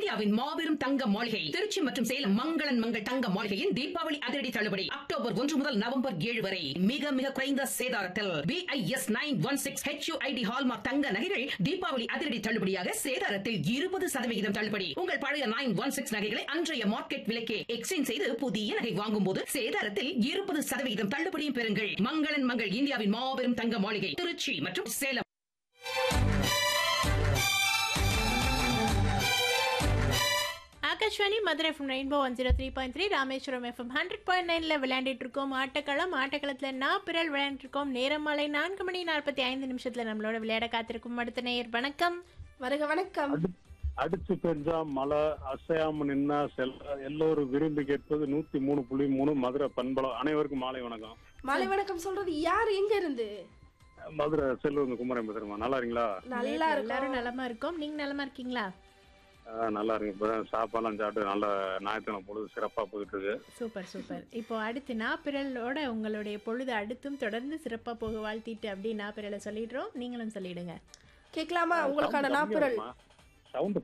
இந்தியாவின் மாபெரும் தங்க மாளிகை திருச்சி மற்றும் சேலம் மங்களன் மங்கள் தங்க மாளிகையின் தீபாவளி அதிரடி தள்ளுபடி அக்டோபர் ஒன்று முதல் நவம்பர் ஏழு வரை மிக மிக குறைந்த சேதாரத்தில் BIS nine one six HUID hallmark தங்க நகைகள் தீபாவளி அதிரடி தள்ளுபடியாக சேதாரத்தில் இருபது சதவிகிதம் தள்ளுபடி உங்கள் பழைய நைன் ஒன் சிக்ஸ் நகைகளை அன்றைய மார்க்கெட் விலைக்கே எக்ஸ்சேஞ்ச் செய்து புதிய நகை வாங்கும் போது சேதாரத்தில் இருபது சதவிகிதம் தள்ளுபடியும் பெறுங்கள் மங்களன் மங்கள் இந்தியாவின் மாபெரும் தங்க மாளிகை திருச்சி மற்றும் Salem Akashvani Madurai FM rainbow one zero three point three Rameswaram FM hundred point நைனில் விளையாண்டுட்டு இருக்கோம் ஆட்டக்களம் ஆட்டக்களத்தில் நான் பிறல் விளையாண்டுட்டு இருக்கோம் நேரம் மாலை நான்கு மணி நாற்பத்தி ஐந்து நிமிஷத்தில் நம்மளோட விளையாட காத்திருக்கும் அடுத்த நேயர் வணக்கம் வருக வணக்கம் அடிச்சு பெஞ்சா மழை அசையாம நின்னா செல்ல எல்லோரும் விரும்பி கேட்பது நூத்தி மூணு புள்ளி மூணு மதுரை பண்பலம் அனைவருக்கும் மாலை வணக்கம் மாலை வணக்கம் சொல்றது யார் எங்க இருந்து மதுரை செல்வங்க குமரன் பேசுறேன் நல்லா இருக்கீங்களா நல்லா எல்லாரும் இருக்கும் நலமா இருக்கோம் நீங்க நலமா இருக்கீங்களா ஆ, நல்லா இருக்கு இப்பதான் சாப்பாடுலாம் சாப்பிட்டு நல்ல ஞாயிற்றுக்கிழமை பொழுது சிறப்பா போயிட்டு இருக்கு சூப்பர் சூப்பர் இப்போ அடுத்து நான் பிறலோட உங்களுடைய பொழுது அடுத்தும் தொடர்ந்து சிறப்பாக போக வாழ்த்திட்டு அப்படி நான் பிறலை சொல்லிடுறோம் நீங்களும் சொல்லிடுங்க கேட்கலாமா உங்களுக்கான நாப்புரல் சவுண்ட்